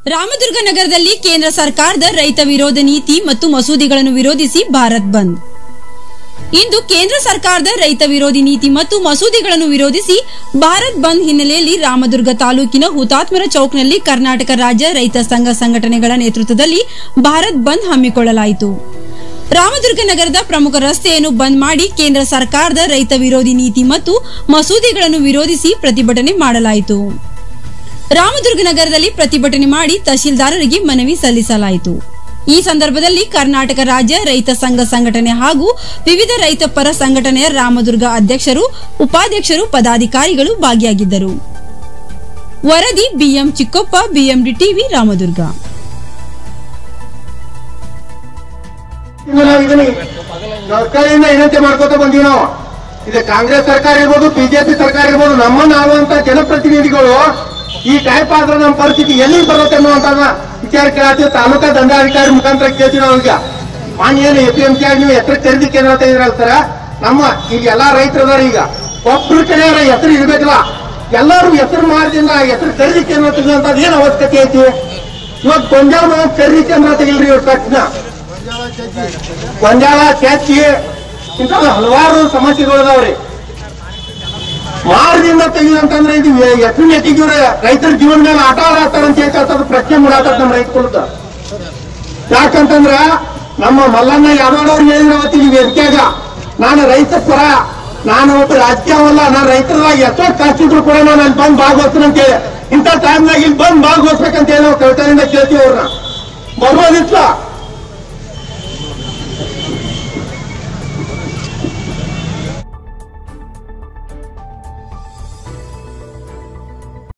ರಾಮದುರ್ಗ ನಗರದಲ್ಲಿ ಕೇಂದ್ರ ಸರ್ಕಾರದ ರೈತ ವಿರೋಧ ನೀತಿ ಮತ್ತು ಮಸೂದೆಗಳನ್ನು ವಿರೋಧಿಸಿ ಭಾರತ್ ಬಂದ್ ಇಂದು ಕೇಂದ್ರ ಸರ್ಕಾರದ ರೈತ ವಿರೋಧಿ ನೀತಿ ಮತ್ತು ಮಸೂದೆಗಳನ್ನು ವಿರೋಧಿಸಿ ಭಾರತ್ ಬಂದ್ ಹಿನ್ನೆಲೆಯಲ್ಲಿ ರಾಮದುರ್ಗ ತಾಲೂಕಿನ ಹುತಾತ್ಮರ ಚೌಕ್ನಲ್ಲಿ ಕರ್ನಾಟಕ ರಾಜ್ಯ ರೈತ ಸಂಘ ಸಂಘಟನೆಗಳ ನೇತೃತ್ವದಲ್ಲಿ ಭಾರತ್ ಬಂದ್ ಹಮ್ಮಿಕೊಳ್ಳಲಾಯಿತು ರಾಮದುರ್ಗ ನಗರದ ಪ್ರಮುಖ ರಸ್ತೆಯನ್ನು ಬಂದ್ ಮಾಡಿ ಕೇಂದ್ರ ಸರ್ಕಾರದ ರೈತ ವಿರೋಧಿ ನೀತಿ ಮತ್ತು ಮಸೂದೆಗಳನ್ನು ವಿರೋಧಿಸಿ ಪ್ರತಿಭಟನೆ ಮಾಡಲಾಯಿತು ರಾಮದುರ್ಗ ನಗರದಲ್ಲಿ ಪ್ರತಿಭಟನೆ ಮಾಡಿ ತಹಶೀಲ್ದಾರರಿಗೆ ಮನವಿ ಸಲ್ಲಿಸಲಾಯಿತು ಈ ಸಂದರ್ಭದಲ್ಲಿ ಕರ್ನಾಟಕ ರಾಜ್ಯ ರೈತ ಸಂಘ ಸಂಘಟನೆ ಹಾಗೂ ವಿವಿಧ ರೈತ ಪರ ಸಂಘಟನೆಯ ರಾಮದುರ್ಗ ಅಧ್ಯಕ್ಷರು ಉಪಾಧ್ಯಕ್ಷರು ಪದಾಧಿಕಾರಿಗಳು ಭಾಗಿಯಾಗಿದ್ದರು ವರದಿ ಬಿಎಂ ಚಿಕ್ಕಪ್ಪ ಬಿಎಂಡಿ ಟಿವಿ ರಾಮದುರ್ಗ ಇನ್ನು ನಾವು ಇದನ್ನ ಸರ್ಕಾರದಿಂದ ವಿನಂತಿ ಮಾಡ್ಕೋತ ಬಂದೀವಿ ನಾವು ಇದು ಕಾಂಗ್ರೆಸ್ ಸರ್ಕಾರ ಇರ್ಬೋದು ಬಿಜೆಪಿ ಸರ್ಕಾರ ಇರ್ಬೋದು ನಮ್ಮನ್ನ ಆಗುವಂತ ಜನಪ್ರತಿನಿಧಿಗಳು ಈ ಟೈಪ್ ಆದ್ರೆ ನಮ್ಮ ಪರಿಸ್ಥಿತಿ ಎಲ್ಲಿ ಬರುತ್ತೆ ಅನ್ನುವಂತ ವಿಚಾರ ಕೇಳತ್ತೀವಿ ತಾಲೂಕಾ ದಂಡಾಧಿಕಾರಿ ಮುಖಾಂತರ ಕೇಳ್ತೀವಿ ನಾವು ಈಗ ಮಾನ್ಯ ಏನು ಎ ಪಿ ಎಂ ಸಿ ಆಗಿ ನೀವು ಹೆಸರು ಖರೀದಿ ಕೇಂದ್ರ ಅಂತ ಇದ್ರಲ್ಲ ಸರ ನಮ್ಮ ಈಗ ಎಲ್ಲಾ ರೈತರು ಅದಾರ ಈಗ ಒಬ್ರು ಕಡೆಯವರ ಹೆಸರು ಇರ್ಬೇಕಲ್ಲ ಎಲ್ಲರೂ ಹೆಸರು ಮಾರದಿಂದ ಹೆಸರು ಖರೀದಿ ಕೇಂದ್ರ ತೆಗೆಯುವಂತದ್ದು ಏನು ಅವಶ್ಯಕತೆ ಐತಿ ಇವತ್ತು ಗೊಂಜಾಳ ಖರೀದಿ ಕೇಂದ್ರ ತೆಗಿಲ್ರಿ ಇವತ್ತು ತಕ್ಷಣ ಗೊಂಜಾಳ ಕೆಚ್ಚಿ ಇಂಥ ಹಲವಾರು ಸಮಸ್ಯೆಗಳು ಅದಾವ್ರಿ ಮಾರದಿಂದ ತೆಗಿದಂತಂದ್ರೆ ಇದು ಎತ್ತು ನೆಟ್ಟಿಗಿವ್ರ ರೈತರ ಜೀವನ ಮೇಲೆ ಆಟ ಆಡ್ತಾರ ಅಂತ ಹೇಳ್ತಾರೆ ಪ್ರಶ್ನೆ ಮಾಡಾತ ನಮ್ಮ ರೈತರುದ ಯಾಕಂತಂದ್ರ ನಮ್ಮ ಮಲ್ಲಣ್ಣ ಯಾದವ್ ಅವ್ರು ಹೇಳಿದ್ರ ಅವತ್ತಿನ ವೇದಿಕೆಯಾಗ ನಾನು ರೈತ ಪರ ನಾನು ಒಬ್ಬ ರಾಜಕೀಯವಲ್ಲ ನಾನು ರೈತರದಾಗ ಎಷ್ಟೋ ಕಷ್ಟಿದ್ರು ಕೂಡ ನಾನು ಅಲ್ಲಿ ಬಂದು ಭಾಗವಹಿಸ್ತೀನಿ ಅಂತ ಹೇಳಿ ಇಂಥ ಟೈಮ್ನಾಗ ಇಲ್ಲಿ ಬಂದು ಭಾಗವಹಿಸ್ಬೇಕಂತ ಹೇಳಿ ನಾವು ಕವಿತಾದಿಂದ ಕೇಳ್ತೀವಿ ಅವ್ರನ್ನ ಬರ್ಬೋದಿತ್ತ